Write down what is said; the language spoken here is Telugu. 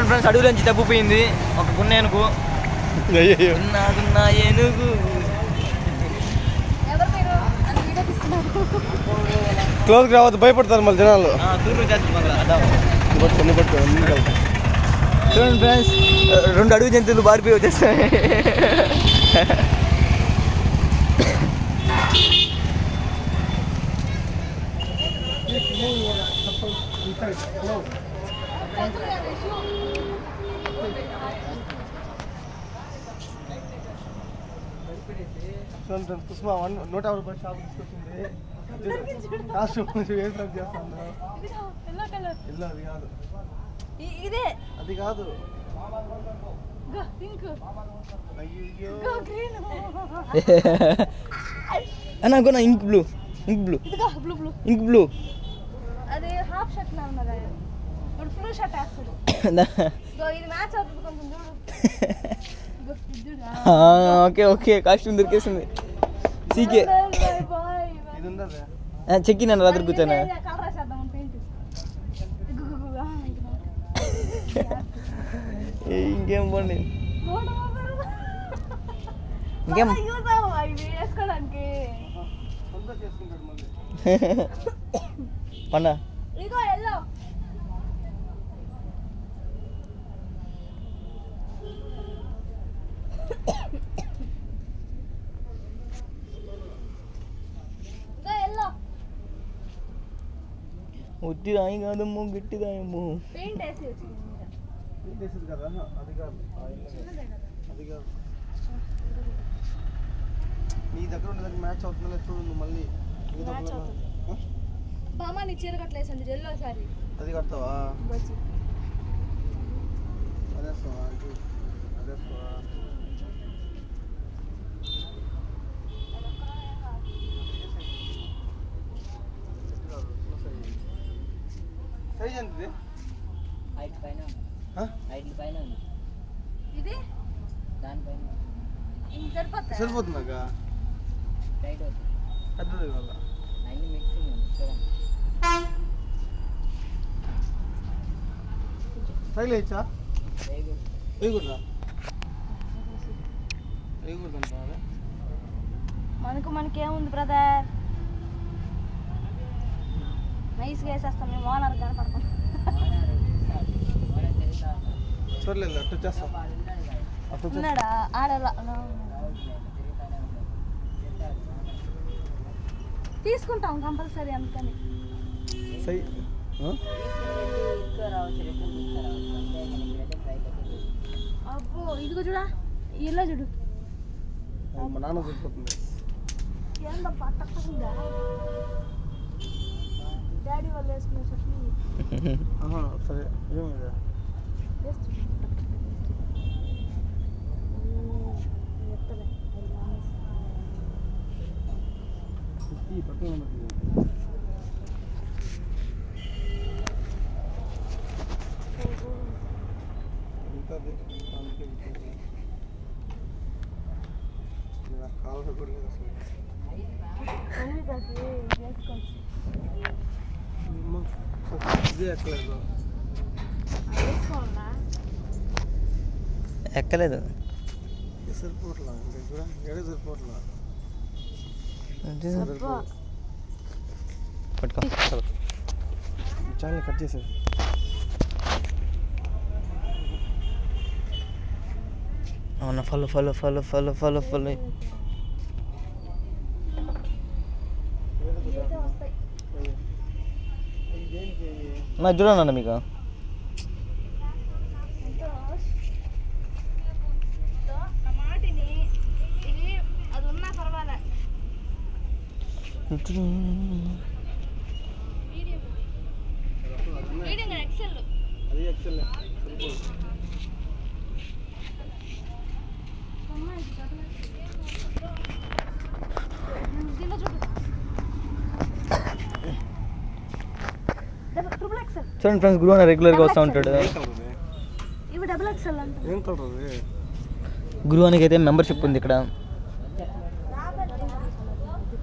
చూడండి ఫ్రెండ్స్ అడుగుల నుంచి తప్పిపోయింది ఒక గున్న ఏనుగు అయ్యో ఉన్నదున్న ఏనుగు ఎవరు మీరు అని వీడియో తీస్తున్నారు క్లోజ్కి రావద్దు భయపడతారు మళ్ళీ జనాలు ఆ, తూర్పు చేస్తుంది మళ్ళీ అదా పట్టుకో అన్ని పట్టుకో అన్ని కలుపు. చూడండి ఫ్రెండ్స్ రెండు అడుగు జంతువులు బారిపోయి వచ్చేస్తాయి చూడండి ఫ్రెండ్స్ కుసుమ వన్ నూట యాభై రూపాయలు షాప్ తీసుకొచ్చింది కాస్ట్యూమ్ వేసి చేస్తాను ఎల్లో కలర్ ఇల్లు అది కాదు ఇదే అది కాదు పింక్ అయ్యో గ్రీన్ అన్న కొన్న ఇంక్ బ్లూ ఇంక్ బ్లూ ఇదిగో బ్లూ బ్లూ ఇంక్ బ్లూ అది హాఫ్ షర్ట్ లా ఉన్నది ఇప్పుడు ఫుల్ షర్ట్ వేస్తాడు ఇదిగో ఇది మ్యాచ్ అవుతుంది కొంచెం చూడు ఇదిగో ఇది చూడు ఓకే ఓకే కాస్ట్యూమ్ దొరికేసింది సీకే బాయ్ బాయ్ ఇది ఉందా అదే? చెక్కి నన్ను రాత్రి కూర్చోనా కలర్ వేసేద్దాం పెయింట్ ఏ, ఇంకేం పోండి ఇంకేం? యూజ్ అవ్వ ఇవి వేసుకోవడానికి సొంత చేసుకుంటాడు మళ్ళీ పండ ఇదిగో ఎల్లో ఇదిగో ఎల్లో ఉత్తి రాయి కాదమ్మో గట్టి రాయమ్మో పెయింట్ వేసి వచ్చింది మీద. ఏం చేసేది కదా అది కాదు ఆ ఇల్లు కాదు. చిన్నదే కదా. అది కాదు నీ దగ్గర ఉన్న దగ్గర మ్యాచ్ అవుతుందో చూడు నువ్వు మళ్ళీ నీ దగ్గర Match ఉన్న- అవుతుంది. బామ్మ నీ చీర కట్టలేసింది ఎల్లో సారీ అది కడతావా వచ్చి అదేస్తావా ఇది అదేస్తావా సైజ్ ఎంత ఇది హైట్ పైన ఆ? హైట్ పైన ఉంది ఇది దానిపైన ఇంక సరిపోతా సరిపోతుందాక టైట్ అవుతుంది పెద్దది వల్ల అన్ని మిక్సింగ్ ఉంది చూడండి సైజ్ వేయచ్చా వేయకూడదా వేయకూడదు అంటావా మనకు మనకి ఏముంది బ్రదర్ నైస్గా వేసేస్తాం మేము ఓనర్ కనపడతాం చూడలేదు అట్టు వచ్చేస్తా అట్టు వచ్చేస్తా ఉన్నాడా ఆడలా తీసుకుంటాం కంపల్సరీ అందుకని సై ఆ? అబ్బో ఇదిగో చూడా ఇలా చూడు అది మా నాన్న సరిపోతుంది ఏందబ్బా తక్కువ డాడీ వాళ్ళు వేసుకునే షర్ట్లు ఆహా, సరే ఏమి ఇది? వేస్తు ఎత్తలే అది మానేసి. ఈ పక్కన ఉన్నది. ఇంకా అది దానికి ఇది. ఇది నాకు కావాల్సిన కూడా లేదు అసలు మమ్మీ దానికి వేసుకోవచ్చు ఏమో, ఇదే ఎక్కలేదు వేసుకోవాలా ఎక్కలేదు ఇది సరిపోవట్లా ఇంకా కూడా ఏడే సరిపోవట్లా అబ్బా పట్టుకో చాలా కట్ చేసేది అవునా follow follow follow follow follow follow ఇవైతే వస్తాయి దేనికి నా చూడన్నా మీకు ఎంతో తో నా మాటిని ఇది అది ఉన్నా పర్వాలే మీడియం మీడియం ఎక్సెల్ అది ఎక్సెల్ సరిపోదు దీనిలో చూడు ట్రిపుల్ ఎక్సెల్ చూడండి ఫ్రెండ్స్ గురువు రెగ్యులర్గా వస్తూ ఉంటాడు ఏం కలర్ అది ఇవి డబుల్ ఎక్సెల్ అంట ఏం కలర్ అది గురువానికి అయితే మెంబర్షిప్ ఉంది ఇక్కడ